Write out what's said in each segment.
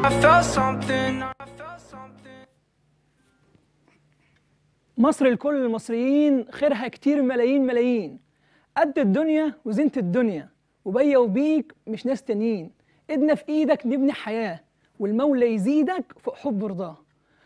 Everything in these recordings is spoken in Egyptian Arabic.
I felt something. I felt something. مصر لكل المصريين خيرها كتير ملايين ملايين قد الدنيا وزينة الدنيا وبيا وبيك مش ناس تانيين ايدنا في ايدك نبني حياة والمولى يزيدك فوق حب رضاه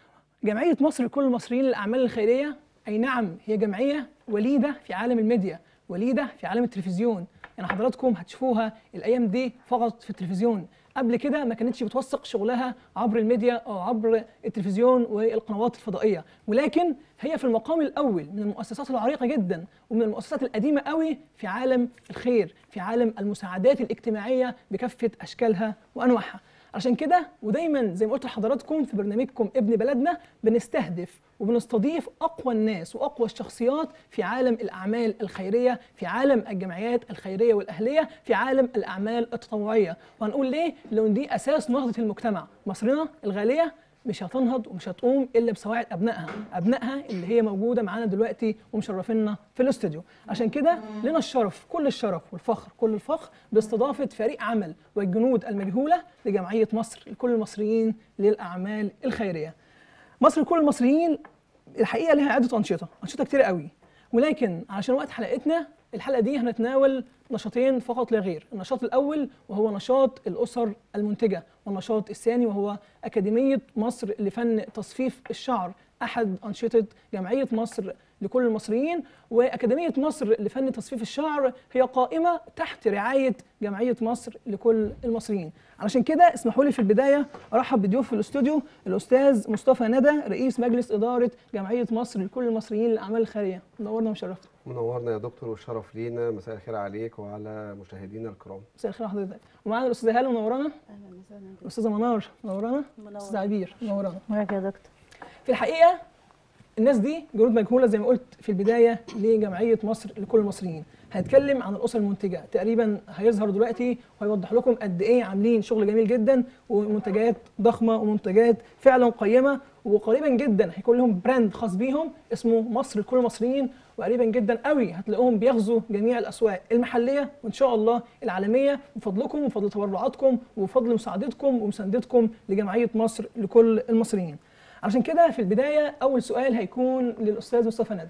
جمعية مصر لكل المصريين للأعمال الخيرية أي نعم هي جمعية وليدة في عالم الميديا وليدة في عالم التلفزيون يعني حضراتكم هتشوفوها الأيام دي فقط في التلفزيون قبل كده ما كانتش بتوثق شغلها عبر الميديا أو عبر التلفزيون والقنوات الفضائية ولكن هي في المقام الأول من المؤسسات العريقة جدا ومن المؤسسات القديمة قوي في عالم الخير في عالم المساعدات الاجتماعية بكافة أشكالها وأنواعها عشان كده ودايما زي ما قلت لحضراتكم في برنامجكم ابن بلدنا بنستهدف وبنستضيف اقوى الناس واقوى الشخصيات في عالم الاعمال الخيريه في عالم الجمعيات الخيريه والاهليه في عالم الاعمال التطوعيه وهنقول ليه لان دي اساس نهضه المجتمع مصرنا الغاليه مش هتنهض ومش هتقوم الا بسواعد ابنائها ابنائها اللي هي موجوده معانا دلوقتي ومشرفينا في الاستوديو عشان كده لنا الشرف كل الشرف والفخر كل الفخر باستضافه فريق عمل والجنود المجهوله لجمعيه مصر لكل المصريين للاعمال الخيريه مصر لكل المصريين الحقيقه لها عده انشطه انشطه كتير قوي ولكن عشان وقت حلقتنا الحلقه دي هنتناول نشاطين فقط لا غير النشاط الاول وهو نشاط الاسر المنتجه والنشاط الثاني وهو اكاديميه مصر لفن تصفيف الشعر احد انشطه جمعيه مصر لكل المصريين واكاديميه مصر لفن تصفيف الشعر هي قائمه تحت رعايه جمعيه مصر لكل المصريين علشان كده اسمحوا لي في البدايه ارحب بضيوف في الاستوديو الاستاذ مصطفى ندى رئيس مجلس اداره جمعيه مصر لكل المصريين للاعمال الخيريه منورنا وشرفتنا منورنا يا دكتور والشرف لينا مساء الخير عليك وعلى مشاهدينا الكرام مساء الخير حضرتك ومعانا الاستاذه هاله منورانا اهلا وسهلا بك. الاستاذه منار منورانا منورة. استاذ عبير منورانا معاك يا دكتور في الحقيقه الناس دي جنود مجهوله زي ما قلت في البدايه لجمعيه مصر لكل المصريين هنتكلم عن الاسر المنتجه تقريبا هيظهر دلوقتي وهيوضح لكم قد ايه عاملين شغل جميل جدا ومنتجات ضخمه ومنتجات فعلا قيمه وقريبا جدا هيكون لهم براند خاص بيهم اسمه مصر لكل المصريين وقريبا جدا قوي هتلاقوهم بيغزوا جميع الاسواق المحليه وان شاء الله العالميه بفضلكم وفضل تبرعاتكم وفضل مساعدتكم ومساندتكم لجمعيه مصر لكل المصريين عشان كده في البدايه اول سؤال هيكون للاستاذ مصطفى ندى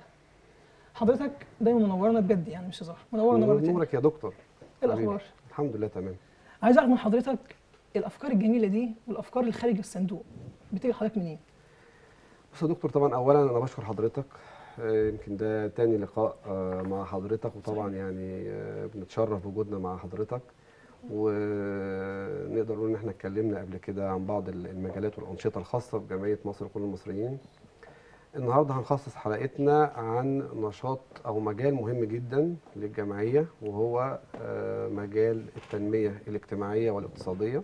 حضرتك دايما منورنا بجد يعني مش هزار منورنا مرتين نورك يا دكتور ايه حبيبي. الاخبار الحمد لله تمام عايز اعرف من حضرتك الافكار الجميله دي والافكار اللي خارج الصندوق بتيجي لحضرتك منين بص يا دكتور طبعا اولا انا بشكر حضرتك آه، يمكن ده تاني لقاء آه، مع حضرتك وطبعا يعني آه، بنتشرف بوجودنا مع حضرتك ونقدر نقول ان احنا اتكلمنا قبل كده عن بعض المجالات والانشطه الخاصه بجمعيه مصر لكل المصريين النهارده هنخصص حلقتنا عن نشاط او مجال مهم جدا للجمعيه وهو آه، مجال التنميه الاجتماعيه والاقتصاديه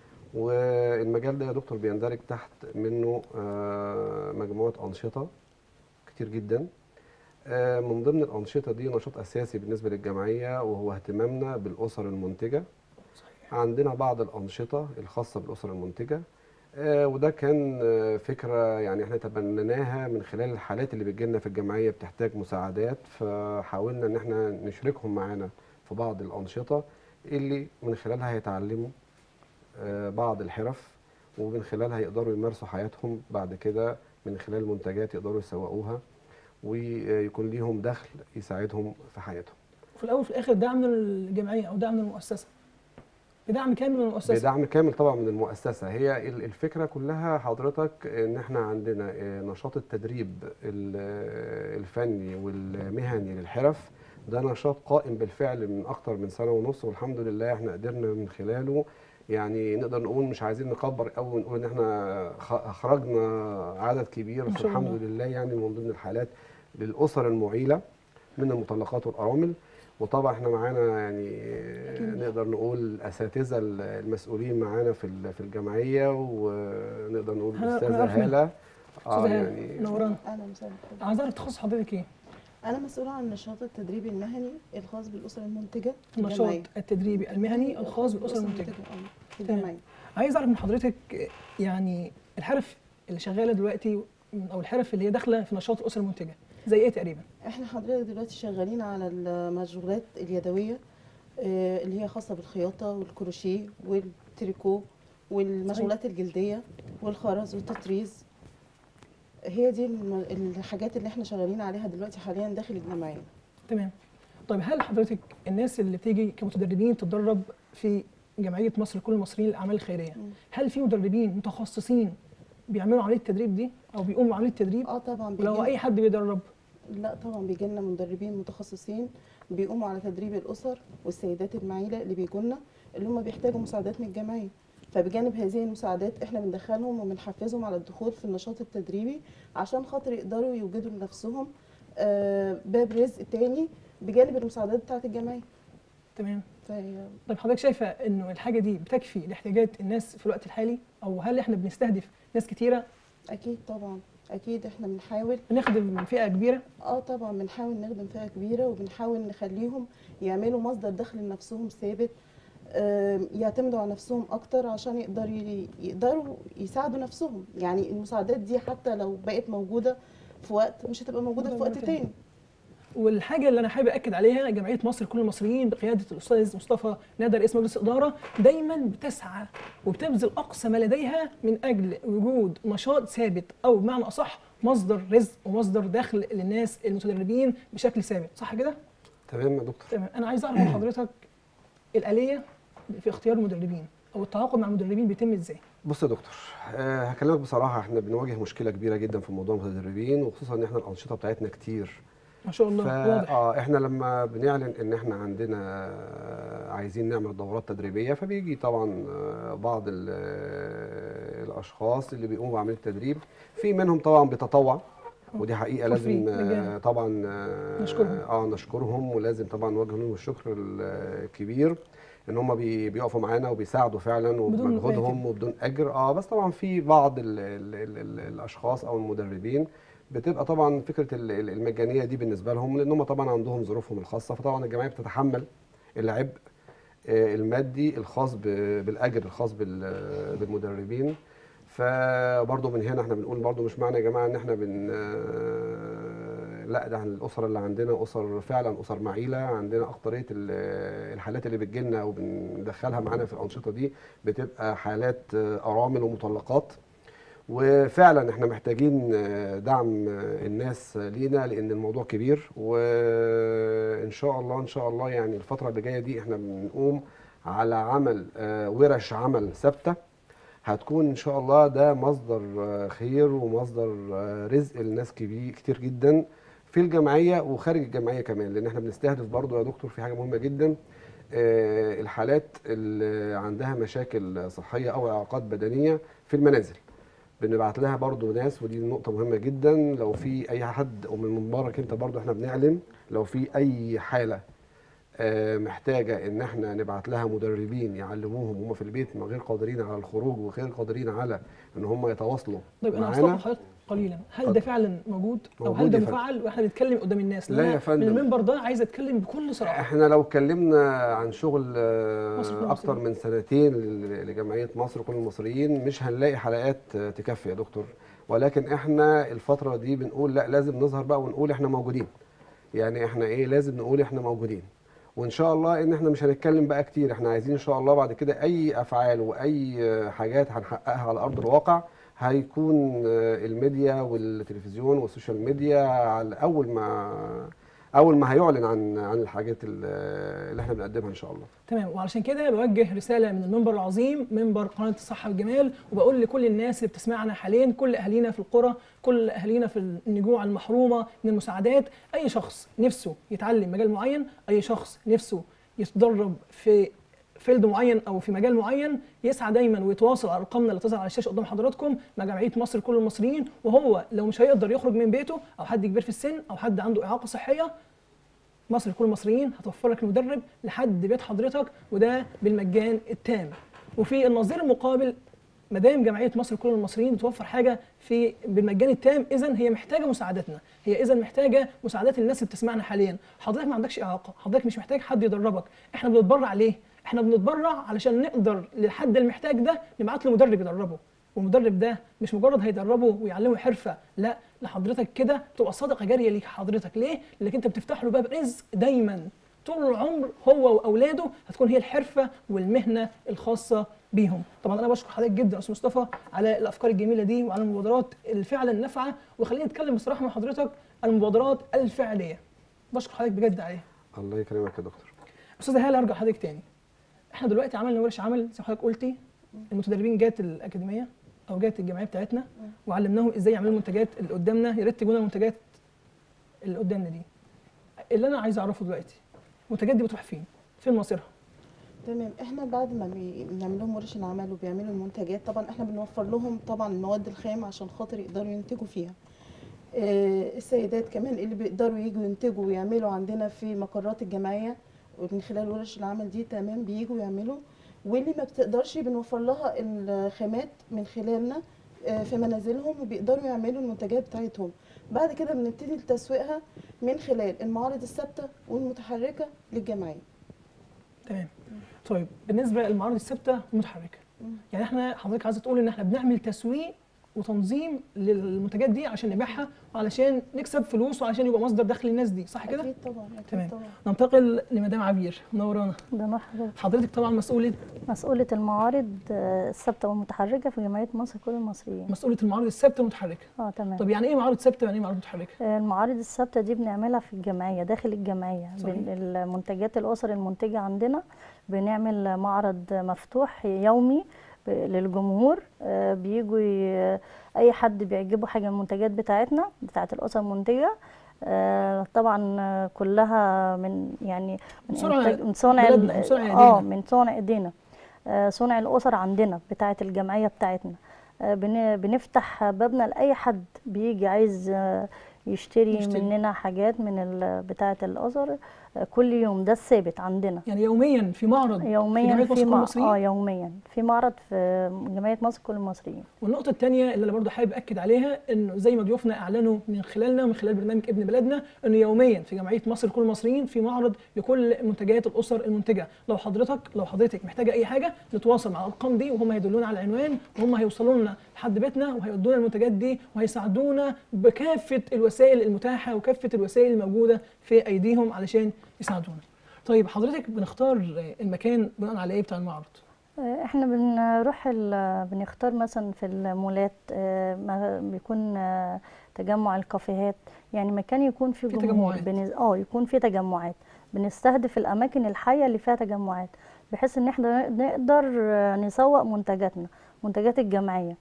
والمجال ده يا دكتور بيندرج تحت منه آه، مجموعه انشطه كتير جدا آه، من ضمن الانشطه دي نشاط اساسي بالنسبه للجمعيه وهو اهتمامنا بالاسر المنتجه عندنا بعض الانشطه الخاصه بالاسر المنتجه آه، وده كان آه، فكره يعني احنا تبنيناها من خلال الحالات اللي بتجيلنا في الجمعيه بتحتاج مساعدات فحاولنا ان احنا نشركهم معانا في بعض الانشطه اللي من خلالها هيتعلموا آه، بعض الحرف ومن خلالها يقدروا يمارسوا حياتهم بعد كده من خلال منتجات يقدروا يسوقوها ويكون ليهم دخل يساعدهم في حياتهم وفي الاول وفي الاخر دعم من الجمعيه او دعم من المؤسسه بدعم كامل من المؤسسه بدعم كامل طبعا من المؤسسه هي ال- الفكره كلها حضرتك ان احنا عندنا آه، نشاط التدريب ال- آه، الفني والمهني للحرف ده نشاط قائم بالفعل من اكتر من سنه ونص والحمد لله احنا قدرنا من خلاله يعني نقدر نقول مش عايزين نكبر قوي ونقول ان احنا خ- اخرجنا عدد كبير ما بس شاء الحمد الله. لله يعني من ضمن الحالات للاسر المعيله من المطلقات والارامل وطبعا احنا معانا يعني نقدر نقول الاساتذه المسؤولين معانا في ال- في الجمعيه ونقدر نقول هلا- الاستاذه هنعرف منك. هاله اه استاذه هاله يعني منورانا اهلا وسهلا بك. عايز اعرف تخصص حضرتك ايه انا مسؤوله عن نشاط التدريب المهني الخاص بالاسر المنتجه في النشاط الجمعية. التدريبي المهني الخاص بالاسره المنتجه آه، في تمام. الجمعيه عايز اعرف من حضرتك يعني الحرف اللي شغاله دلوقتي او الحرف اللي هي داخله في نشاط الاسره المنتجه زي ايه تقريبا احنا حضرتك دلوقتي شغالين على المشغولات اليدويه آه، اللي هي خاصه بالخياطه والكروشيه والتريكو والمشغولات الجلديه والخرز والتطريز هي دي الم- الحاجات اللي احنا شغالين عليها دلوقتي حاليا داخل الجمعيه تمام طيب هل حضرتك الناس اللي بتيجي كمتدربين تتدرب في جمعيه مصر لكل المصريين للاعمال الخيريه مم. هل في مدربين متخصصين بيعملوا عمليه التدريب دي او بيقوموا بعمليه التدريب اه طبعا لو بيجي اي حد بيدرب لا طبعا بيجي لنا مدربين متخصصين بيقوموا على تدريب الاسر والسيدات المعيله اللي بيجوا لنا اللي هم بيحتاجوا مساعدات من الجمعيه فبجانب هذه المساعدات احنا بندخلهم وبنحفزهم على الدخول في النشاط التدريبي عشان خاطر يقدروا يوجدوا لنفسهم آه، باب رزق تاني بجانب المساعدات بتاعه الجمعيه تمام فهي طيب حضرتك شايفه انه الحاجه دي بتكفي لاحتياجات الناس في الوقت الحالي او هل احنا بنستهدف ناس كتيره اكيد طبعا اكيد احنا بنحاول بنخدم فئه كبيره اه طبعا بنحاول نخدم فئه كبيره وبنحاول نخليهم يعملوا مصدر دخل لنفسهم ثابت آم، يعتمدوا على نفسهم اكتر عشان يقدروا ي- يقدروا يساعدوا نفسهم يعني المساعدات دي حتى لو بقت موجوده في وقت مش هتبقى موجوده في وقت تاني والحاجه اللي انا حابب اكد عليها جمعيه مصر لكل المصريين بقياده الاستاذ مصطفى نادر رئيس مجلس الاداره دايما بتسعى وبتبذل اقصى ما لديها من اجل وجود نشاط ثابت او بمعنى اصح مصدر رزق ومصدر دخل للناس المتدربين بشكل ثابت صح كده تمام يا دكتور تمام انا عايز اعرف من حضرتك الاليه في اختيار المدربين او التعاقد مع المدربين بيتم ازاي بص يا دكتور أه هكلمك بصراحه احنا بنواجه مشكله كبيره جدا في موضوع المتدربين وخصوصا ان احنا الانشطه بتاعتنا كتير ما شاء الله فا واضح اه احنا لما بنعلن ان احنا عندنا آه، عايزين نعمل دورات تدريبيه فبيجي طبعا آه، بعض ال- آه، الاشخاص اللي بيقوموا بعمليه التدريب في منهم طبعا بيتطوع ودي حقيقه For لازم free، آه، مجانا. طبعا آه، نشكرهم. اه نشكرهم ولازم طبعا نوجه لهم الشكر الكبير ان هم بي- بيقفوا معانا وبيساعدوا فعلا بدون وبمجهودهم راتب. وبدون اجر اه بس طبعا في بعض ال ال ال ال الاشخاص او المدربين بتبقى طبعا فكره ال- ال- المجانيه دي بالنسبه لهم لان هم طبعا عندهم ظروفهم الخاصه فطبعا الجمعيه بتتحمل العبء آه، المادي الخاص ب- بالاجر الخاص بال- بالمدربين فبرضه من هنا احنا بنقول برضه مش معنى يا جماعه ان احنا بن آه، لا ده الاسر اللي عندنا اسر فعلا اسر معيله عندنا اكتريه ال- الحالات اللي بتجيلنا وبندخلها معانا في الانشطه دي بتبقى حالات آه، ارامل ومطلقات وفعلا احنا محتاجين آه، دعم آه، الناس لينا لان الموضوع كبير وان شاء الله ان شاء الله يعني الفتره اللي جايه دي احنا بنقوم على عمل آه، ورش عمل ثابته هتكون ان شاء الله ده مصدر آه، خير ومصدر آه، رزق لناس كبير كتير جدا في الجمعيه وخارج الجمعيه كمان لان احنا بنستهدف برضو يا دكتور في حاجه مهمه جدا آه، الحالات اللي عندها مشاكل صحيه او اعاقات بدنيه في المنازل بنبعت لها برضو ناس ودي نقطة مهمة جدا لو في أي حد ومن منبرك أنت برضو احنا بنعلن لو في أي حالة آه، محتاجة إن احنا نبعت لها مدربين يعلموهم هم في البيت غير قادرين على الخروج وغير قادرين على إن هم يتواصلوا طيب انا معانا هستوقف حضرتك قليلا هل ده اتفضل. فعلا موجود او هل موجود ده يا فندم. مفعل واحنا بنتكلم قدام الناس لا لأن يا أنا فندم. من المنبر ده عايز اتكلم بكل صراحه احنا لو اتكلمنا عن شغل آه، مصر كل اكتر المصريين. من سنتين ل- لجمعيه مصر كل المصريين مش هنلاقي حلقات آه، تكفي يا دكتور ولكن احنا الفتره دي بنقول لا لازم نظهر بقى ونقول احنا موجودين يعني احنا ايه لازم نقول احنا موجودين وان شاء الله ان احنا مش هنتكلم بقى كتير احنا عايزين ان شاء الله بعد كده اي افعال واي آه، حاجات هنحققها على ارض الواقع هيكون آه، الميديا والتلفزيون والسوشيال ميديا على اول ما اول ما هيعلن عن عن الحاجات ال- اللي احنا بنقدمها ان شاء الله تمام وعلشان كده بوجه رساله من المنبر العظيم منبر قناه الصحه والجمال وبقول لكل الناس اللي بتسمعنا حاليا كل اهالينا في القرى كل اهالينا في النجوع المحرومه من المساعدات اي شخص نفسه يتعلم مجال معين اي شخص نفسه يتدرب في فيلد معين او في مجال معين يسعى دايما ويتواصل على ارقامنا اللي تظهر على الشاشه قدام حضراتكم مع جمعيه مصر كل المصريين وهو لو مش هيقدر يخرج من بيته او حد كبير في السن او حد عنده اعاقه صحيه مصر لكل المصريين هتوفر لك المدرب لحد بيت حضرتك وده بالمجان التام وفي النظير المقابل ما دام جمعيه مصر لكل المصريين بتوفر حاجه في بالمجان التام اذا هي محتاجه مساعدتنا هي اذا محتاجه مساعدات الناس اللي بتسمعنا حاليا حضرتك ما عندكش اعاقه حضرتك مش محتاج حد يدربك احنا بنتبرع ليه احنا بنتبرع علشان نقدر للحد المحتاج ده نبعت له مدرب يدربه والمدرب ده مش مجرد هيدربه ويعلمه حرفه لا لحضرتك كده تبقى صدقه جاريه ليك حضرتك ليه؟ لانك انت بتفتح له باب رزق دايما طول العمر هو واولاده هتكون هي الحرفه والمهنه الخاصه بيهم طبعا انا بشكر حضرتك جدا يا استاذ مصطفى على الافكار الجميله دي وعلى المبادرات اللي فعلا نافعه وخليني اتكلم بصراحه مع حضرتك عن المبادرات الفعليه بشكر حضرتك بجد عليها الله يكرمك يا دكتور استاذه هاله هرجع لحضرتك تاني احنا دلوقتي عملنا ورش عمل زي ما حضرتك قلتي المتدربين جات الاكاديميه او جات الجمعيه بتاعتنا وعلمناهم ازاي يعملوا المنتجات اللي قدامنا يا ريت تجونا المنتجات اللي قدامنا دي اللي انا عايز اعرفه دلوقتي المنتجات دي بتروح فين فين مصيرها تمام احنا بعد ما بي- بنعمل لهم ورش العمل وبيعملوا المنتجات طبعا احنا بنوفر لهم طبعا المواد الخام عشان خاطر يقدروا ينتجوا فيها آه، السيدات كمان اللي بيقدروا يجوا ينتجوا ويعملوا عندنا في مقرات الجمعيه ومن خلال ورش العمل دي تمام بيجوا يعملوا واللي ما بتقدرش بنوفر لها الخامات من خلالنا آه، في منازلهم وبيقدروا يعملوا المنتجات بتاعتهم بعد كده بنبتدي تسويقها من خلال المعارض الثابته والمتحركه للجمعيه تمام طيب بالنسبه للمعارض الثابته والمتحركه مم. يعني احنا حضرتك عايزه تقول ان احنا بنعمل تسويق وتنظيم للمنتجات دي عشان نبيعها وعلشان نكسب فلوس وعشان يبقى مصدر دخل للناس دي صح كده اكيد طبعا اكيد تمام. طبعا ننتقل لمدام عبير منورانا ده نوع حضرتك حضرتك طبعا مسؤوله مسؤولة المعارض آه، الثابتة والمتحركة في جمعية مصر كل المصريين مسؤوله المعارض الثابته والمتحركه اه تمام طب يعني ايه معارض ثابته ويعني ايه معارض متحركه آه، المعارض الثابتة دي بنعملها في الجمعية داخل الجمعية صحيح. بن- المنتجات الأسر المنتجة عندنا بنعمل معرض مفتوح يومي ب- للجمهور آه، بيجوا ي- أي حد بيعجبه حاجة من المنتجات بتاعتنا بتاعت الأسر المنتجة آه، طبعا آه، كلها من يعني من صنع إنتاج- من صنع بلدنا، ال- من صنع اه إيدينا. من صنع ايدينا آه، صنع الاسر عندنا بتاعه الجمعيه بتاعتنا آه، بن- بنفتح بابنا لاي حد بيجي عايز آه، يشتري, يشتري. مننا حاجات من ال- بتاعه الاسر آه، كل يوم ده الثابت عندنا يعني يوميا في معرض في يوميا جمعيه مصر في كل مع... المصريين اه يوميا في معرض في جمعيه مصر كل المصريين والنقطة الثانية اللي أنا برضه حابب أكد عليها إنه زي ما ضيوفنا أعلنوا من خلالنا ومن خلال برنامج ابن بلدنا إنه يوميا في جمعية مصر كل المصريين في معرض لكل منتجات الأسر المنتجة، لو حضرتك لو حضرتك محتاجة أي حاجة نتواصل مع الأرقام دي وهم هيدلونا على العنوان وهم هيوصلوا لنا لحد بيتنا وهيودونا المنتجات دي وهيساعدونا بكافة الوسائل المتاحة وكافة الوسائل الموجودة في أيديهم علشان يساعدونا. طيب حضرتك بنختار المكان بناء على إيه بتاع المعرض؟ آه، احنا بنروح ال- بنختار مثلا في المولات آه، ما بيكون آه، تجمع الكافيهات يعني مكان يكون فيه في جمهور تجمعات. بنز... اه يكون فيه تجمعات بنستهدف الاماكن الحيه اللي فيها تجمعات بحيث ان احنا نقدر آه، نسوق منتجاتنا منتجات الجمعيه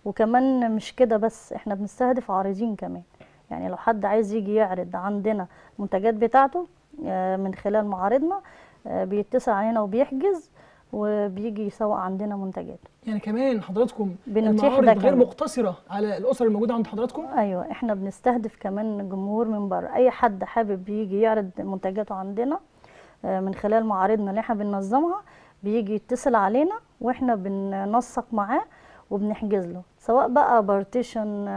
وكمان مش كده بس احنا بنستهدف عارضين كمان يعني لو حد عايز يجي يعرض عندنا منتجات بتاعته آه، من خلال معارضنا آه، بيتصل علينا وبيحجز وبيجي يسوق عندنا منتجات يعني كمان حضراتكم بنتيح المعارض ده غير كمان. مقتصرة على الأسر الموجودة عند حضراتكم؟ ايوه احنا بنستهدف كمان جمهور من بره اي حد حابب يجي يعرض منتجاته عندنا آه، من خلال معارضنا اللي احنا بننظمها بيجي يتصل علينا واحنا بننسق معاه وبنحجز له سواء بقى بارتيشن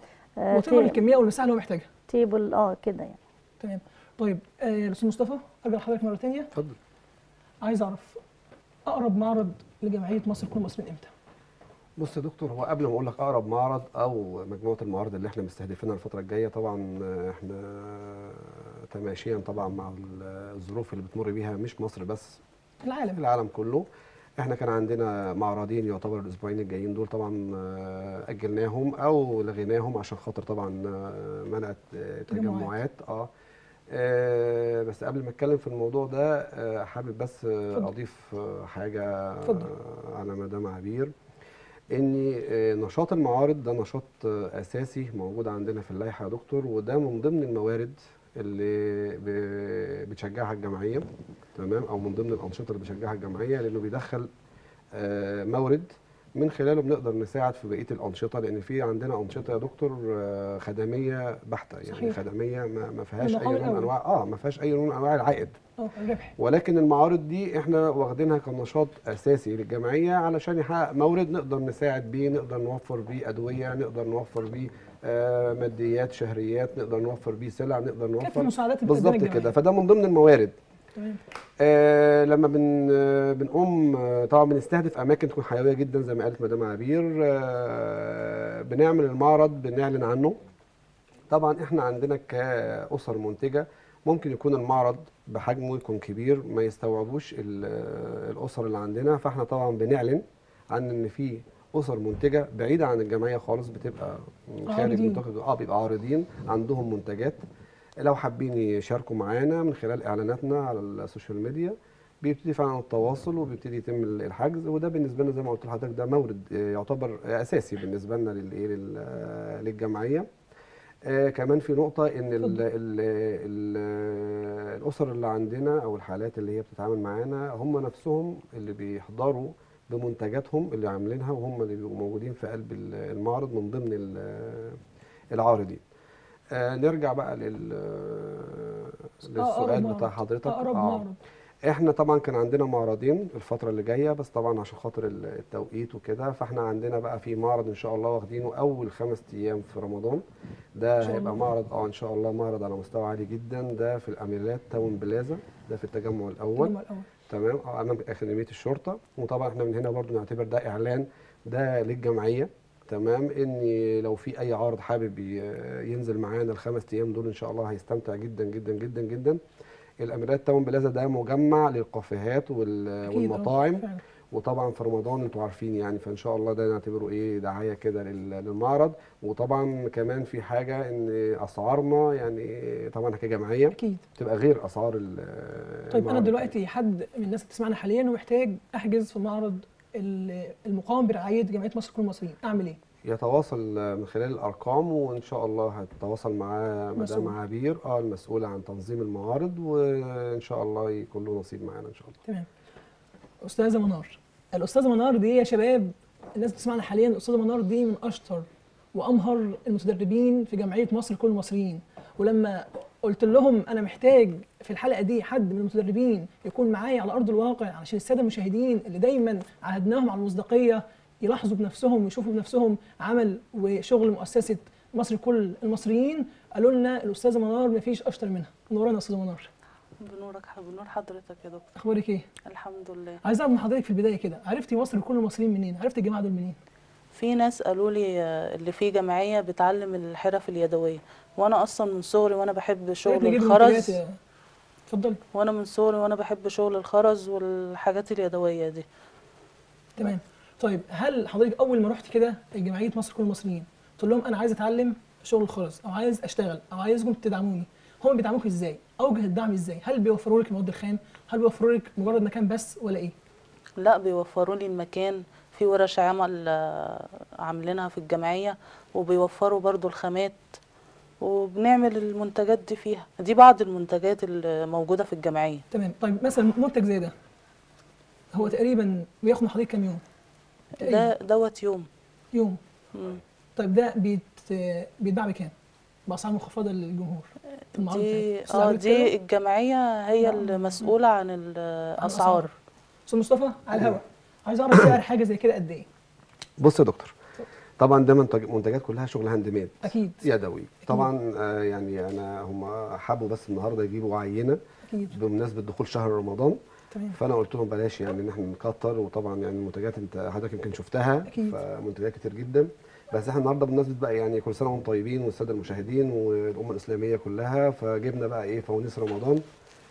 وتقدر الكميه او المساحه اللي هو محتاجها تيبل اه كده يعني تمام طيب آه، الاستاذ مصطفى ارجع لحضرتك مره ثانيه اتفضل عايز اعرف اقرب معرض لجمعيه مصر كل المصريين امتى؟ بص يا دكتور هو قبل ما اقول لك اقرب معرض او مجموعه المعارض اللي احنا مستهدفينها الفتره الجايه طبعا آه، احنا تماشيا طبعا مع الظروف اللي بتمر بيها مش مصر بس العالم العالم كله احنا كان عندنا معرضين يعتبر الاسبوعين الجايين دول طبعا آه، اجلناهم او لغيناهم عشان خاطر طبعا آه، منع تجمعات. تجمعات اه آه، بس قبل ما اتكلم في الموضوع ده آه، حابب بس آه، اتفضل. اضيف آه، حاجه اتفضل. آه، على مدام عبير ان آه، نشاط المعارض ده نشاط آه، اساسي موجود عندنا في اللائحه يا دكتور وده من ضمن الموارد اللي ب- بتشجعها الجمعيه تمام او من ضمن الانشطه اللي بتشجعها الجمعيه لانه بيدخل آه، مورد من خلاله بنقدر نساعد في بقيه الانشطه لان في عندنا انشطه يا دكتور آه، خدميه بحته يعني صحيح. خدميه ما ما فيهاش المقام اي نوع من الأول. انواع اه ما فيهاش اي نوع من انواع العائد اه الربح ولكن المعارض دي احنا واخدينها كنشاط اساسي للجمعيه علشان يحقق مورد نقدر نساعد بيه نقدر نوفر بيه ادويه نقدر نوفر بيه آه ماديات شهريات نقدر نوفر بيه سلع نقدر كافه نوفر المساعدات اللي بتقدمها بالظبط الجمعية. كده فده من ضمن الموارد تمام آه لما بن آه، بنقوم آه، طبعا بنستهدف اماكن تكون حيويه جدا زي ما قالت مدام عبير آه بنعمل المعرض بنعلن عنه طبعا احنا عندنا كاسر منتجه ممكن يكون المعرض بحجمه يكون كبير ما يستوعبوش ال- الاسر اللي عندنا فاحنا طبعا بنعلن عن ان في اسر منتجه بعيده عن الجمعيه خالص بتبقى خارج عارضين. نطاق اه بيبقى عارضين عندهم منتجات لو حابين يشاركوا معانا من خلال اعلاناتنا على السوشيال ميديا بيبتدي فعلا التواصل وبيبتدي يتم الحجز وده بالنسبه لنا زي ما قلت لحضرتك ده مورد آه، يعتبر اساسي بالنسبه لنا للايه لل- آه، للجمعيه آه كمان في نقطة إن ال اتفضل. ال ال الأسر اللي عندنا أو الحالات اللي هي بتتعامل معانا هم نفسهم اللي بيحضروا بمنتجاتهم اللي عاملينها وهم اللي بيبقوا موجودين في قلب ال- المعرض من ضمن ال- العارضين. آه نرجع بقى لل للسؤال معرض. بتاع حضرتك اقرب آه. معرض احنا طبعا كان عندنا معرضين الفترة اللي جاية بس طبعا عشان خاطر ال- التوقيت وكده فاحنا عندنا بقى في معرض ان شاء الله واخدينه اول خمس ايام في رمضان ده إن شاء هيبقى الله. معرض اه ان شاء الله معرض على مستوى عالي جدا ده في الاميرات تاون بلازا ده في التجمع الاول التجمع الاول تمام آه، امام اكاديميه الشرطه وطبعا احنا من هنا برضو نعتبر ده اعلان ده للجمعيه تمام ان لو في اي عارض حابب ي- ينزل معانا الخمس ايام دول ان شاء الله هيستمتع جدا جدا جدا جدا الاميرات تاون بلازا ده مجمع للكافيهات وال- أكيد، آه، والمطاعم فعلا. وطبعا في رمضان انتوا عارفين يعني فان شاء الله ده نعتبره ايه دعايه كده لل- للمعرض وطبعا كمان في حاجه ان اسعارنا يعني طبعا كجمعيه اكيد بتبقى غير اسعار ال- طيب انا المعرض. دلوقتي حد من الناس اللي بتسمعنا حاليا ومحتاج احجز في معرض ال- المقام برعايه جمعيه مصر لكل المصريين اعمل ايه؟ يتواصل من خلال الارقام وان شاء الله هتتواصل معاه مسؤول. مدام عبير اه المسؤوله عن تنظيم المعارض وان شاء الله يكون له نصيب معانا ان شاء الله تمام استاذه منار الاستاذه منار دي يا شباب الناس بتسمعنا حاليا الاستاذه منار دي من اشطر وامهر المتدربين في جمعيه مصر لكل المصريين ولما قلت لهم انا محتاج في الحلقه دي حد من المتدربين يكون معايا على ارض الواقع علشان الساده المشاهدين اللي دايما عهدناهم على المصداقيه يلاحظوا بنفسهم ويشوفوا بنفسهم عمل وشغل مؤسسه مصر لكل المصريين قالوا لنا الاستاذه منار مفيش اشطر منها نورنا يا استاذه منار بنورك بنور حضرتك يا دكتور اخبارك ايه الحمد لله عايز اعرف من حضرتك في البدايه كده عرفتي مصر لكل المصريين منين عرفتي الجماعه دول منين في ناس قالوا لي آه، اللي في جمعيه بتعلم الحرف اليدويه وانا اصلا من صغري وانا بحب شغل عرفنا نجيب المنتجات الخرز يا- اتفضلي وانا من صغري وانا بحب شغل الخرز والحاجات اليدويه دي تمام طيب هل حضرتك اول ما رحت كده جمعيه مصر لكل المصريين قلت لهم انا عايز اتعلم شغل الخرز او عايز اشتغل او عايزكم تدعموني هم بيدعموك ازاي اوجه الدعم ازاي هل بيوفروا لك المواد الخام هل بيوفروا لك مجرد مكان بس ولا ايه لا بيوفروا لي المكان في ورش عمل آه، عاملينها في الجمعيه وبيوفروا برضو الخامات وبنعمل المنتجات دي فيها دي بعض المنتجات اللي موجوده في الجمعيه تمام طيب مثلا منتج زي ده هو تقريبا بياخد من حضرتك كام يوم تقريباً ده دوت يوم يوم مم. طيب ده بيت بيتباع بكام باسعار مخفضه للجمهور المعروض دي بتاعك. أستاذ اه عبيد دي كده؟ الجمعيه هي نعم. المسؤوله عن الأسعار. الاسعار استاذ مصطفى على الهواء عايز اعرف سعر حاجه زي كده قد ايه بص يا دكتور طبعا ده منتج منتجات كلها شغل هاند ميد اكيد يدوي طبعا آه يعني انا هم حبوا بس النهارده يجيبوا عينه اكيد بمناسبه دخول شهر رمضان تمام فانا قلت لهم بلاش يعني ان احنا نكتر وطبعا يعني المنتجات انت حضرتك يمكن شفتها أكيد. فمنتجات كتير جدا بس احنا النهارده بمناسبه بقى يعني كل سنه وانتم طيبين والساده المشاهدين والامه الاسلاميه كلها فجبنا بقى ايه فوانيس رمضان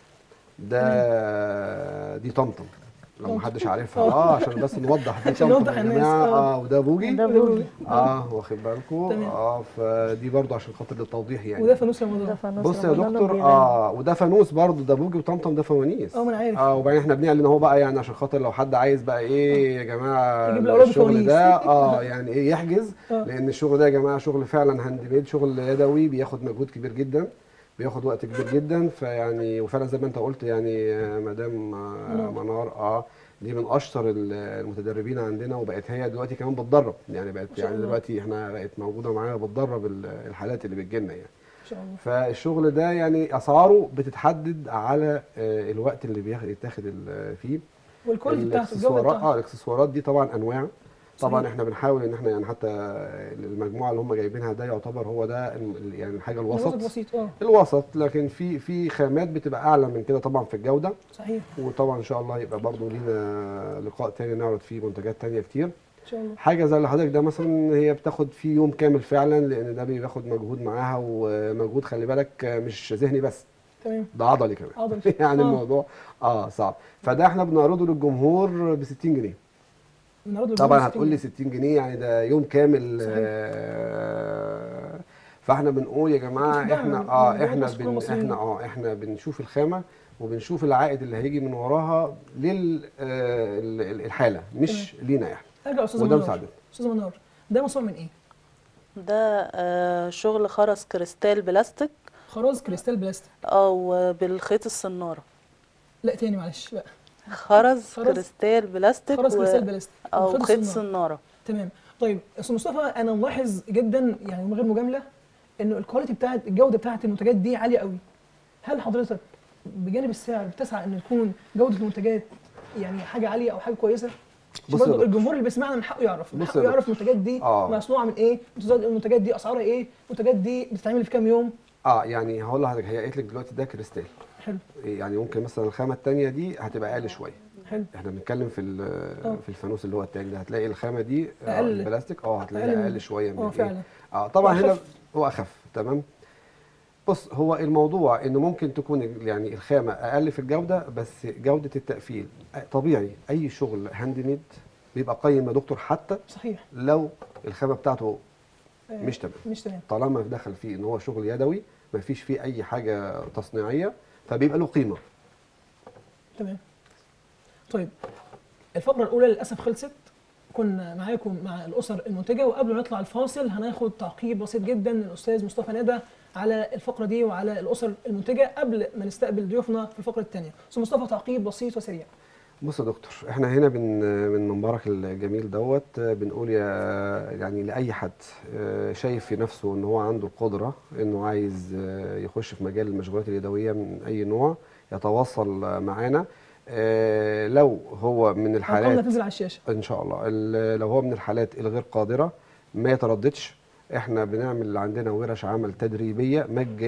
ده دي طمطم لو طمطم. محدش عارفها اه عشان بس نوضح دي عشان طمطم نوضح يا الناس، جماعه آه. اه وده بوجي ده بوجي اه واخد بالكم تمام. اه فدي برضو عشان خاطر التوضيح يعني وده فانوس ده رمضان فانوس بص يا رمضان دكتور وبيغني. اه وده فانوس برضه ده بوجي وطمطم ده فوانيس اه ما انا عارف اه وبعدين احنا بنعلن اهو بقى يعني عشان خاطر لو حد عايز بقى ايه يا جماعه يجيب الأولاد الشغل فوانيس. ده اه يعني ايه يحجز آه. لان الشغل ده يا جماعه شغل فعلا هاند ميد شغل يدوي بياخد مجهود كبير جدا بياخد وقت كبير جدا فيعني وفعلا زي ما انت قلت يعني آه، مدام آه، منار. منار اه دي من اشطر ال- المتدربين عندنا وبقت هي دلوقتي كمان بتدرب يعني بقت شاء يعني الله. دلوقتي احنا بقت موجوده معانا بتدرب ال- الحالات اللي بتجيلنا يعني ان شاء الله فالشغل ده يعني اسعاره بتتحدد على آه، الوقت اللي بياخد يتاخد ال- فيه والكواليتي بتاعته الجوده الاكسسوارات اه بتاعته الاكسسوارات دي طبعا انواع طبعا صحيح. احنا بنحاول ان احنا يعني حتى المجموعه اللي هم جايبينها ده يعتبر هو ده ال- يعني الحاجه الوسط الوسط بسيط اه الوسط لكن في في خامات بتبقى اعلى من كده طبعا في الجوده صحيح وطبعا ان شاء الله يبقى برضو لينا لقاء تاني نعرض فيه منتجات تانية كتير ان شاء الله حاجه زي اللي حضرتك ده مثلا هي بتاخد فيه يوم كامل فعلا لان ده بياخد مجهود معاها ومجهود خلي بالك مش ذهني بس تمام ده عضلي كمان عضلي. يعني آه. الموضوع اه صعب فده احنا بنعرضه للجمهور ب 60 جنيه النهارده طبعا بيقولوا هتقول لي 60 60 جنيه يعني ده يوم كامل صحيح. آه فاحنا بنقول يا جماعه دعم احنا من اه جميع احنا الناس كل بن المصريين. احنا اه احنا بنشوف الخامه وبنشوف العائد اللي هيجي من وراها للحاله مش لينا احنا ارجع يا استاذ وده منار مساعدتنا استاذ منار ده مصنوع من ايه؟ ده آه، شغل خرز كريستال بلاستيك خراز كريستال بلاستيك او بالخيط الصناره لا تاني معلش بقى خرز خرز- كريستال بلاستيك خراز و- كريستال بلاستيك او وخيط خيط الصنارة. صناره تمام طيب استاذ مصطفى انا ملاحظ جدا يعني من غير مجامله انه الكواليتي بتاعت الجوده بتاعت المنتجات دي عاليه قوي هل حضرتك بجانب السعر بتسعى ان تكون جوده المنتجات يعني حاجه عاليه او حاجه كويسه بص يا برضه دكتور. الجمهور اللي بيسمعنا من حقه يعرف من بص حقه يا يعرف المنتجات دي آه. مصنوعه من ايه المنتجات دي اسعارها ايه المنتجات دي بتتعمل في كام يوم اه يعني هقول لحضرتك هي قالت لك دلوقتي ده كريستال حلو يعني ممكن مثلا الخامه الثانيه دي هتبقى اقل شويه حلو احنا بنتكلم في آه. ال- في الفانوس اللي هو التاني ده هتلاقي الخامه دي آه، أقل. البلاستيك اه هتلاقيها أقل من- اقل شويه من اه إيه؟ فعلا اه طبعا هنا وأخف. هو اخف تمام بص هو الموضوع ان ممكن تكون ال- يعني الخامه اقل في الجوده بس جوده التقفيل آه، طبيعي اي شغل هاند ميد بيبقى قيم يا دكتور حتى صحيح لو الخامه بتاعته آه، مش تمام مش تمام طالما دخل فيه ان هو شغل يدوي ما فيش فيه اي حاجه تصنيعيه فبيبقى له قيمه تمام طيب الفقرة الأولى للأسف خلصت كنا معاكم مع الأسر المنتجة وقبل ما نطلع الفاصل هناخد تعقيب بسيط جدا من الأستاذ مصطفى ندى على الفقرة دي وعلى الأسر المنتجة قبل ما نستقبل ضيوفنا في الفقرة الثانية أستاذ مصطفى تعقيب بسيط وسريع بص يا دكتور احنا هنا بن من منبرك الجميل دوت آه، بنقول يا يعني لاي حد آه، شايف في نفسه ان هو عنده القدره انه عايز آه، يخش في مجال المشغولات اليدويه من اي نوع يتواصل آه، معانا آه، لو هو من أرقامنا الحالات تنزل على الشاشة ان شاء الله ال- لو هو من الحالات الغير قادره ما يترددش احنا بنعمل عندنا ورش عمل تدريبيه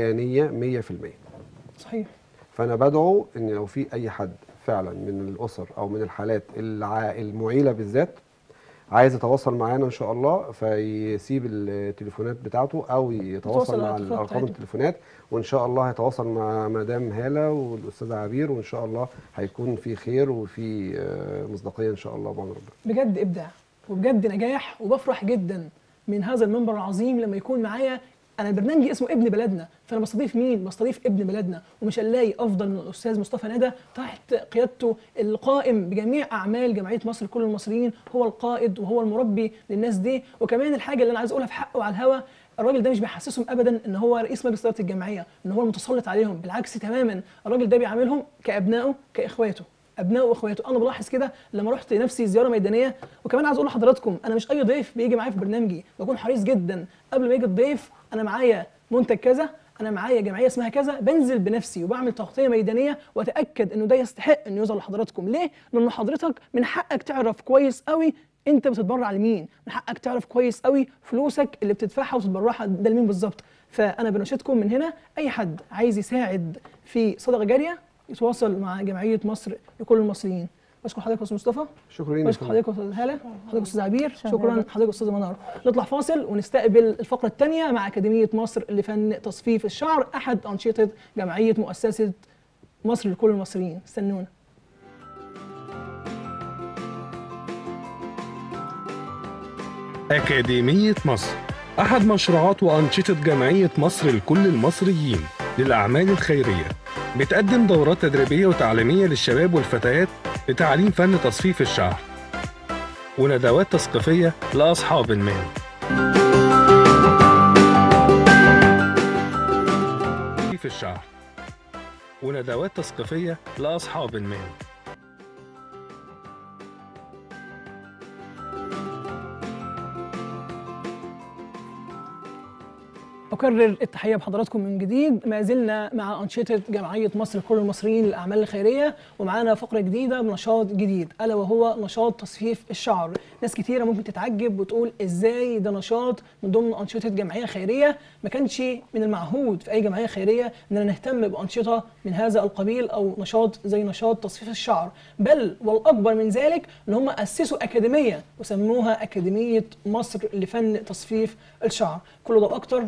مجانيه 100% صحيح فانا بدعو ان لو في اي حد فعلا من الاسر او من الحالات الع- المعيله بالذات عايز يتواصل معانا ان شاء الله فيسيب التليفونات بتاعته او يتواصل يتواصل على مع التليفونات الارقام بتاعتهم. التليفونات وان شاء الله هيتواصل مع مدام هاله والاستاذه عبير وان شاء الله هيكون في خير وفي آه، مصداقيه ان شاء الله بعد ربنا بجد ابداع وبجد نجاح وبفرح جدا من هذا المنبر العظيم لما يكون معايا انا برنامجي اسمه ابن بلدنا فانا بستضيف مين بستضيف ابن بلدنا ومش هنلاقي افضل من الاستاذ مصطفى ندى تحت قيادته القائم بجميع اعمال جمعيه مصر لكل المصريين هو القائد وهو المربي للناس دي وكمان الحاجه اللي انا عايز اقولها في حقه على الهوا الراجل ده مش بيحسسهم ابدا ان هو رئيس مجلس اداره الجمعيه ان هو المتسلط عليهم بالعكس تماما الراجل ده بيعاملهم كابنائه كاخواته ابنائه واخواته انا بلاحظ كده لما رحت لنفسي زياره ميدانيه وكمان عايز اقول لحضراتكم انا مش اي ضيف بيجي معايا في برنامجي بكون حريص جدا قبل ما يجي الضيف انا معايا منتج كذا انا معايا جمعيه اسمها كذا بنزل بنفسي وبعمل تغطيه ميدانيه واتاكد انه ده يستحق انه يظهر لحضراتكم ليه لان حضرتك من حقك تعرف كويس قوي انت بتتبرع لمين من حقك تعرف كويس قوي فلوسك اللي بتدفعها وتتبرعها ده لمين بالظبط فانا بناشدكم من هنا اي حد عايز يساعد في صدقه جاريه يتواصل مع جمعيه مصر لكل المصريين بشكر حضرتك يا استاذ مصطفى شكرا ليك بشكر حضرتك يا استاذ هاله حضرتك استاذ عبير شكراً. شكرا حضرتك استاذ منار نطلع فاصل ونستقبل الفقره الثانيه مع اكاديميه مصر لفن تصفيف الشعر احد انشطه جمعيه مؤسسه مصر لكل المصريين استنونا أكاديمية مصر أحد مشروعات وأنشطة جمعية مصر لكل المصريين للأعمال الخيرية بتقدم دورات تدريبية وتعليمية للشباب والفتيات لتعليم فن تصفيف الشعر وندوات تثقيفية لأصحاب المهن تصفيف الشعر وندوات تثقيفية لأصحاب المهن أكرر التحية بحضراتكم من جديد ما زلنا مع أنشطة جمعية مصر لكل المصريين للأعمال الخيرية ومعانا فقرة جديدة بنشاط جديد ألا وهو نشاط تصفيف الشعر ناس كتيرة ممكن تتعجب وتقول إزاي ده نشاط من ضمن أنشطة جمعية خيرية ما كانش من المعهود في أي جمعية خيرية إننا نهتم بأنشطة من هذا القبيل أو نشاط زي نشاط تصفيف الشعر بل والأكبر من ذلك إن هم أسسوا أكاديمية وسموها أكاديمية مصر لفن تصفيف الشعر كل ده وأكتر هنعرفه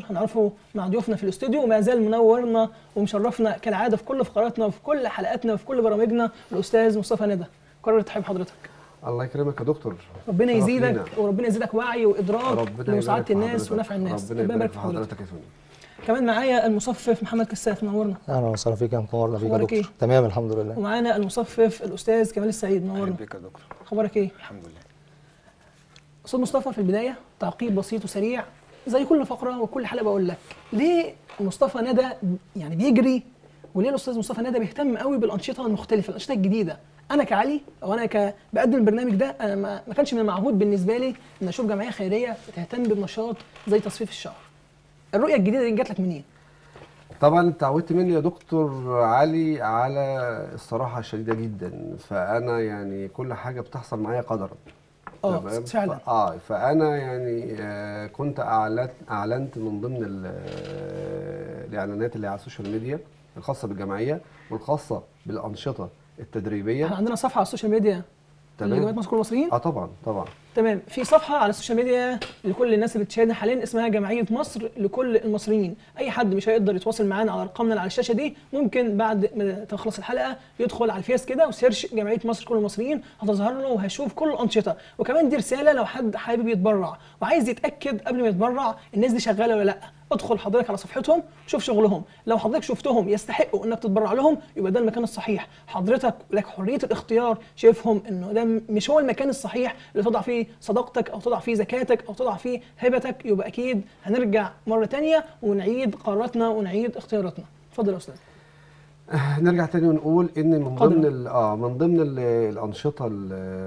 نروحوا مع ضيوفنا في الاستوديو وما زال منورنا ومشرفنا كالعاده في كل فقراتنا وفي كل حلقاتنا وفي كل برامجنا الاستاذ مصطفى ندى قرر تحب حضرتك الله يكرمك يا دكتور ربنا شرف يزيدك لينا. وربنا يزيدك وعي وادراك ربنا لمساعده يبارك في الناس حضرتك. ونفع الناس ربنا يبارك في حضرتك يا فندم كمان معايا المصفف محمد كساف منورنا اهلا وسهلا فيك يا منورنا بيك يا أخبارك دكتور إيه؟ تمام الحمد لله ومعانا المصفف الاستاذ كمال السعيد اهلا منورنا بك يا دكتور اخبارك ايه الحمد لله استاذ مصطفى في البدايه تعقيب بسيط وسريع زي كل فقره وكل حلقه بقول لك ليه مصطفى ندى يعني بيجري وليه الاستاذ مصطفى ندى بيهتم قوي بالانشطه المختلفه الانشطه الجديده انا كعلي او انا ك بقدم البرنامج ده انا ما, ما كانش من المعهود بالنسبه لي ان اشوف جمعيه خيريه بتهتم بنشاط زي تصفيف الشهر الرؤيه الجديده دي جات لك منين طبعا اتعودت مني يا دكتور علي على الصراحه الشديده جدا فانا يعني كل حاجه بتحصل معايا قدرا اه تمام؟ فعلا ف- اه فانا يعني آه كنت اعلنت اعلنت من ضمن ال- آه، الاعلانات اللي على السوشيال ميديا الخاصه بالجمعيه والخاصه بالانشطه التدريبيه احنا عندنا صفحه على السوشيال ميديا تمام. لجمعيه مصر كل المصريين اه طبعا طبعا تمام في صفحه على السوشيال ميديا لكل الناس اللي بتشاهدنا حاليا اسمها جمعيه مصر لكل المصريين اي حد مش هيقدر يتواصل معانا على ارقامنا اللي على الشاشه دي ممكن بعد ما تخلص الحلقه يدخل على الفيس كده وسيرش جمعيه مصر لكل المصريين هتظهر له وهيشوف كل الانشطه وكمان دي رساله لو حد حابب يتبرع وعايز يتاكد قبل ما يتبرع الناس دي شغاله ولا لا ادخل حضرتك على صفحتهم شوف شغلهم لو حضرتك شفتهم يستحقوا انك تتبرع لهم يبقى ده المكان الصحيح حضرتك لك حريه الاختيار شايفهم انه ده م- مش هو المكان الصحيح اللي تضع فيه صداقتك او تضع فيه زكاتك او تضع فيه هبتك يبقى اكيد هنرجع مره تانية ونعيد قراراتنا ونعيد اختياراتنا اتفضل يا استاذ نرجع تاني ونقول ان من قدرا. ضمن ال- اه من ضمن ال- الانشطه ال-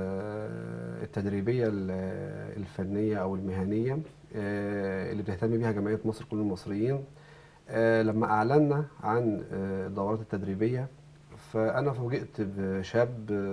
التدريبيه ال- الفنيه او المهنيه آه، اللي بتهتم بيها جمعيه مصر كل المصريين آه، لما اعلنا عن آه، الدورات التدريبيه فانا فوجئت بشاب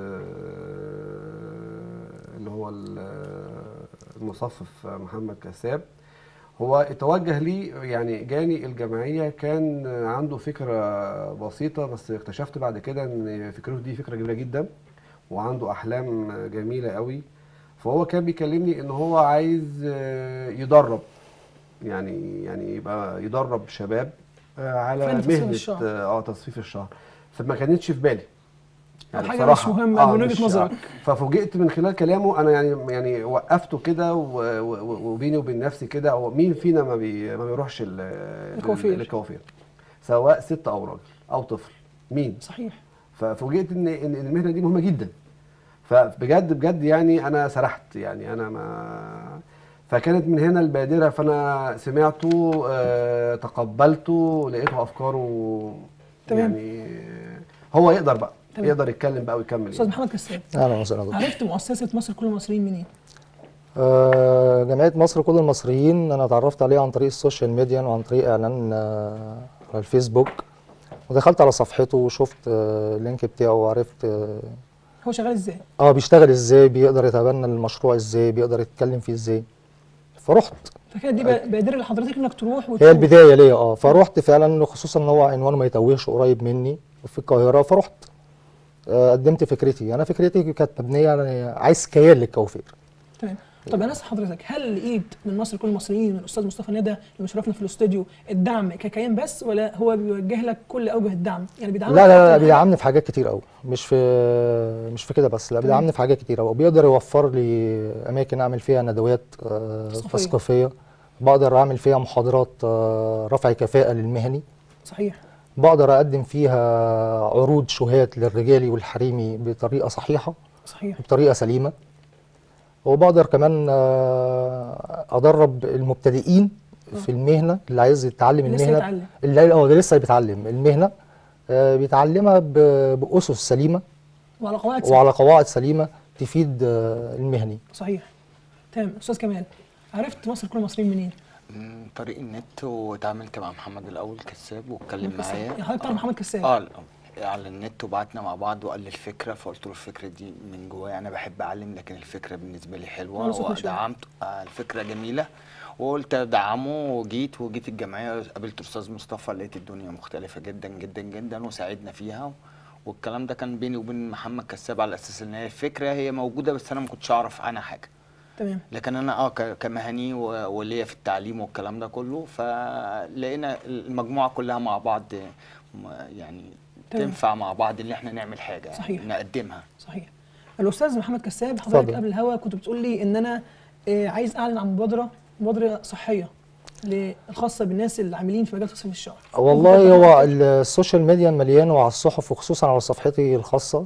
آه، اللي هو ال- المصفف محمد كساب هو اتوجه لي يعني جاني الجمعية كان عنده فكرة بسيطة بس اكتشفت بعد كده ان فكرته دي فكرة جميلة جدا وعنده احلام جميلة قوي فهو كان بيكلمني ان هو عايز آه، يدرب يعني يعني يبقى يدرب شباب آه، على فن تصفيف مهنة الشهر. اه تصفيف الشهر فما كانتش في بالي أو حاجة مش مهمة من وجهة مش- نظرك. ففوجئت من خلال كلامه انا يعني يعني وقفته كده و- و- وبيني وبين نفسي كده هو مين فينا ما, بي ما بيروحش ال- الكوافير. الكوافير سواء ست او راجل او طفل مين صحيح ففوجئت ان ان إن المهنه دي مهمه جدا فبجد بجد يعني انا سرحت يعني انا ما فكانت من هنا البادره فانا سمعته آه، تقبلته لقيته افكاره تمام. يعني هو يقدر بقى تمام. يقدر يتكلم بقى ويكمل استاذ يعني. محمد كساب اهلا وسهلا دكتور عرفت مؤسسه مصر كل المصريين منين آه، جمعيه مصر كل المصريين انا اتعرفت عليه عن طريق السوشيال ميديا وعن طريق اعلان آه، على الفيسبوك ودخلت على صفحته وشفت آه، اللينك بتاعه وعرفت اه هو شغال ازاي آه، بيشتغل ازاي بيقدر يتبنى المشروع ازاي بيقدر يتكلم فيه ازاي فرحت فكانت دي ب- بادره لحضرتك انك تروح هي وتشوف البدايه ليا اه فرحت فعلا خصوصا ان هو عنوانه ما يتوهش قريب مني في القاهره فرحت آه، قدمت فكرتي انا فكرتي كانت مبنيه على عايز كيان للكوافير تمام طب انا اسال حضرتك هل لقيت من مصر كل المصريين من الاستاذ مصطفى ندى اللي مشرفنا في الاستوديو الدعم ككيان بس ولا هو بيوجه لك كل اوجه الدعم يعني بيدعمك لا لا لا في كل حاجة؟ بيدعمني في حاجات كتير قوي مش في مش في كده بس لا بيدعمني في حاجات كتير قوي بيقدر يوفر لي اماكن اعمل فيها ندوات آه، تثقيفية. تثقيفيه بقدر اعمل فيها محاضرات آه، رفع كفاءه للمهني صحيح بقدر اقدم فيها عروض شهات للرجالي والحريمي بطريقه صحيحه صحيح بطريقه سليمه وبقدر كمان آه، ادرب المبتدئين في المهنه اللي عايز يتعلم لسه المهنه يتعلم. اللي اه ده لسه بيتعلم المهنه آه، بيتعلمها ب- باسس سليمه وعلى قواعد وعلى قواعد سليمه تفيد آه، المهني صحيح تمام استاذ كمال عرفت مصر كل المصريين منين؟ من طريق النت واتعاملت مع محمد الاول كساب واتكلم محمد كساب. معايا يعني حضرتك تعرف محمد كساب اه لا، على النت وبعتنا مع بعض وقال لي الفكره فقلت له الفكره دي من جوايا انا بحب اعلم لكن الفكره بالنسبه لي حلوه قول صوتنا شوية. ودعمت آه الفكره جميله وقلت ادعمه وجيت وجيت الجمعيه قابلت استاذ مصطفى لقيت الدنيا مختلفه جدا جدا جدا وساعدنا فيها والكلام ده كان بيني وبين محمد كساب على اساس ان هي الفكره هي موجوده بس انا ما كنتش اعرف عنها حاجه تمام لكن انا اه ك- كمهني و- وليا في التعليم والكلام ده كله فلقينا المجموعه كلها مع بعض م- يعني تمام. تنفع مع بعض ان احنا نعمل حاجه يعني صحيح. نقدمها صحيح الاستاذ محمد كساب حضرتك اتفضل. قبل الهوا كنت بتقول لي ان انا آه، عايز اعلن عن مبادره مبادره صحيه ل- الخاصه بالناس اللي عاملين في مجال تصفيف الشعر والله هو السوشيال ميديا مليان وعلى الصحف وخصوصا على صفحتي الخاصه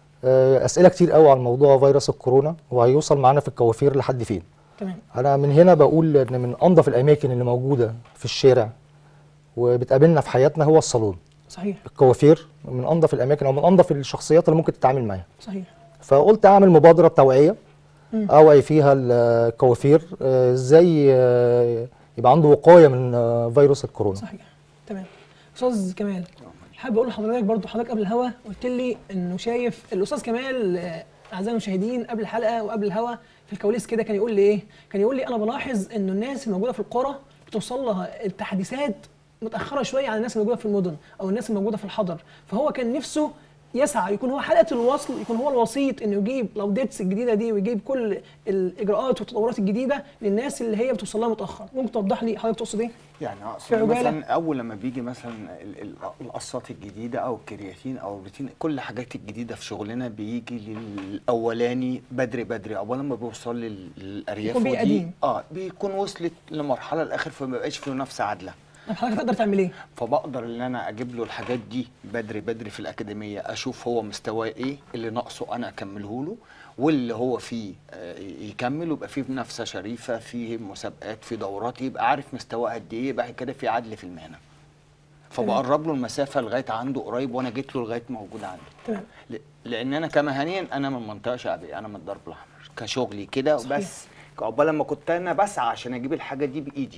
آه، اسئله كتير قوي عن موضوع فيروس الكورونا وهيوصل معانا في الكوافير لحد فين تمام انا من هنا بقول ان من انظف الاماكن اللي موجوده في الشارع وبتقابلنا في حياتنا هو الصالون صحيح الكوافير من انظف الاماكن او من انظف الشخصيات اللي ممكن تتعامل معاها صحيح فقلت اعمل مبادره توعيه مم. اوعي فيها الكوافير آه، ازاي آه، يبقى عنده وقايه من آه، فيروس الكورونا صحيح تمام استاذ كمال حابب اقول لحضرتك برضو حضرتك قبل الهوا قلت لي انه شايف الاستاذ كمال آه، اعزائي المشاهدين قبل الحلقه وقبل الهوا في الكواليس كده كان يقول لي ايه كان يقول لي انا بلاحظ انه الناس الموجوده في القرى بتوصل لها التحديثات متاخره شويه عن الناس الموجوده في المدن او الناس الموجوده في الحضر فهو كان نفسه يسعى يكون هو حلقه الوصل يكون هو الوسيط انه يجيب الابديتس الجديده دي ويجيب كل الاجراءات والتطورات الجديده للناس اللي هي بتوصل لها متاخر ممكن توضح لي حضرتك تقصد ايه يعني في اقصد عجالة؟ مثلا اول لما بيجي مثلا ال- ال- القصات الجديده او الكرياتين او الروتين كل الحاجات الجديده في شغلنا بيجي للاولاني بدري بدري اولا ما بيوصل لل- للارياف يكون بيه قديم. اه بيكون وصلت لمرحله الاخر فما بيبقاش فيه منافسه عادله طب حضرتك تقدر تعمل ايه فبقدر ان انا اجيب له الحاجات دي بدري بدري في الاكاديميه اشوف هو مستواه ايه اللي ناقصه انا اكمله له واللي هو فيه آه، يكمل ويبقى فيه منافسه شريفه فيه مسابقات في دورات يبقى عارف مستواه قد ايه يبقى كده في عدل في المهنه فبقرب له المسافه لغايه عنده قريب وانا جيت له لغايه موجود عنده تمام ل- لان انا كمهنيا انا من منطقه شعبيه انا من الدرب الاحمر كشغلي كده صحيح. بس عقبال لما كنت انا بسعى عشان اجيب الحاجه دي بايدي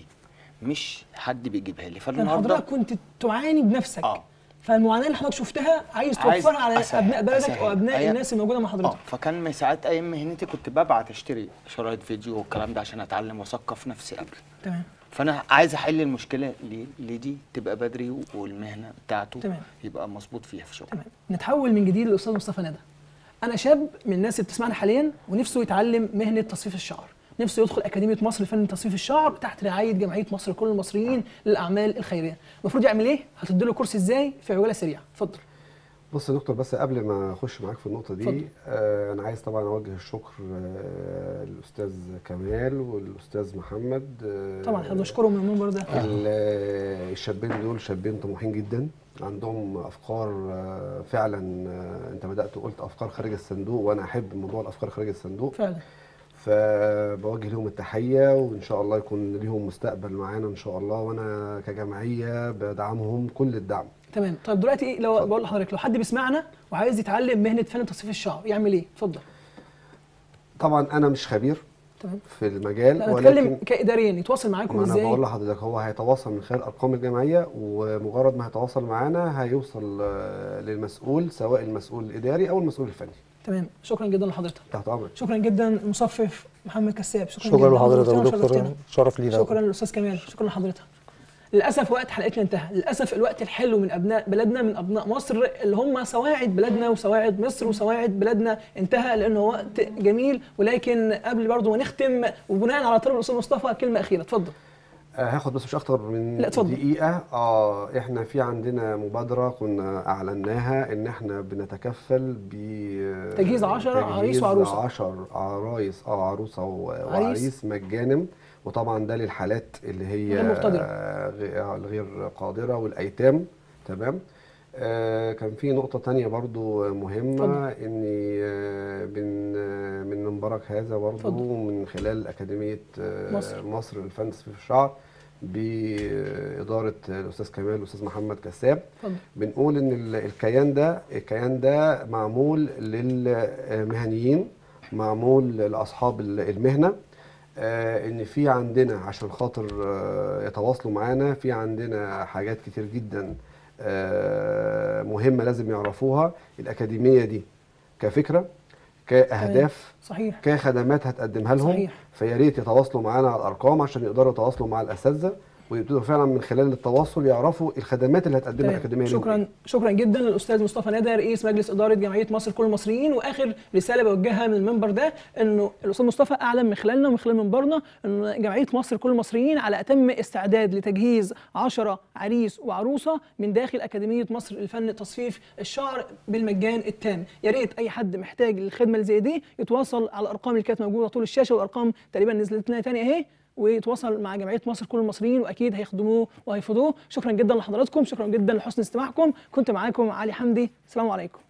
مش حد بيجيبها لي كان فالنهارده حضرتك كنت تعاني بنفسك اه فالمعاناه اللي حضرتك شفتها عايز عايز توفرها على أسهل- ابناء بلدك أسهل. او ابناء أيوة. الناس الموجوده مع اه حضرتك فكان من ساعات ايام مهنتي كنت ببعت اشتري شرايط فيديو والكلام ده عشان اتعلم واثقف نفسي قبل تمام فانا عايز احل المشكله ليه ليه دي تبقى بدري والمهنه بتاعته تمام. يبقى مظبوط فيها في شغله تمام نتحول من جديد للاستاذ مصطفى ندى انا شاب من الناس اللي بتسمعنا حاليا ونفسه يتعلم مهنه تصفيف الشعر نفسه يدخل اكاديميه مصر لفن تصفيف الشعر تحت رعايه جمعيه مصر لكل المصريين للاعمال الخيريه المفروض يعمل ايه هتديله كورس ازاي في عجاله سريعه اتفضل بص يا دكتور بس قبل ما اخش معاك في النقطه اتفضل. دي آه انا عايز طبعا اوجه الشكر آه للاستاذ كمال والاستاذ محمد آه طبعا احنا بنشكرهم من المنبر ده ال- آه، الشابين دول شابين طموحين جدا عندهم افكار آه، فعلا آه، انت بدات قلت افكار خارج الصندوق وانا احب موضوع الافكار خارج الصندوق فعلا فبوجه لهم التحيه وان شاء الله يكون ليهم مستقبل معانا ان شاء الله وانا كجمعيه بدعمهم كل الدعم تمام طيب دلوقتي إيه لو بقول لحضرتك لو حد بيسمعنا وعايز يتعلم مهنه فن تصفيف الشعر يعمل ايه اتفضل طبعا انا مش خبير تمام في المجال لا نتكلم ولكن كاداريا يتواصل معاكم ما انا ازاي بقول لحضرتك هو هيتواصل من خلال ارقام الجمعيه ومجرد ما هيتواصل معانا هيوصل آه، للمسؤول سواء المسؤول الاداري او المسؤول الفني تمام شكرا جدا لحضرتك تحت امرك شكرا جدا المصفف محمد كساب شكرا, شكرا جدا لحضرتك نورتنا يا دكتور وشرفتنا. شرف لينا شكرا للاستاذ كمال شكرا لحضرتك للاسف وقت حلقتنا انتهى للاسف الوقت الحلو من ابناء بلدنا من ابناء مصر اللي هم سواعد بلدنا وسواعد مصر وسواعد بلادنا انتهى لانه وقت جميل ولكن قبل برضه ما نختم وبناء على طلب الاستاذ مصطفى كلمه اخيره اتفضل آه، هاخد بس مش اكتر من لا، اتفضل. دقيقه اه احنا في عندنا مبادره كنا اعلناها ان احنا بنتكفل ب تجهيز 10 عريس وعروسة. 10 عرايس اه عروسه و- عريس. وعريس مجانم وطبعا ده للحالات اللي هي غير مقتدرة. آه، غ- آه، الغير قادره والايتام تمام آه كان في نقطة تانية برضو مهمة اتفضل. إن آه، بن آه، من منبرك هذا برضو اتفضل. من خلال أكاديمية آه، مصر. مصر للفن تصفيف الشعر بإدارة الأستاذ كمال والأستاذ محمد كساب اتفضل بنقول إن ال- الكيان ده الكيان ده معمول للمهنيين معمول لأصحاب ال- المهنة آه، إن في عندنا عشان خاطر آه، يتواصلوا معانا في عندنا حاجات كتير جدا آه، مهمة لازم يعرفوها الأكاديمية دي كفكرة كأهداف صحيح كخدمات هتقدمها لهم صحيح. فيا ريت يتواصلوا معانا على الارقام عشان يقدروا يتواصلوا مع الاساتذه ويبتدوا فعلا من خلال التواصل يعرفوا الخدمات اللي هتقدمها تمام. الاكاديميه ليهم شكرا شكرا جدا للاستاذ مصطفى ندى رئيس مجلس اداره جمعيه مصر كل المصريين واخر رساله بوجهها من المنبر ده انه الاستاذ مصطفى اعلن من خلالنا ومن خلال منبرنا ان جمعيه مصر كل المصريين على اتم استعداد لتجهيز 10 عريس وعروسه من داخل اكاديميه مصر للفن تصفيف الشعر بالمجان التام يا ريت اي حد محتاج الخدمه اللي زي دي يتواصل على الارقام اللي كانت موجوده طول الشاشه والارقام تقريبا نزلت لنا تاني اهي ويتواصل مع جمعيه مصر كل المصريين واكيد هيخدموه وهيفيدوه شكرا جدا لحضراتكم شكرا جدا لحسن استماعكم كنت معاكم علي حمدي السلام عليكم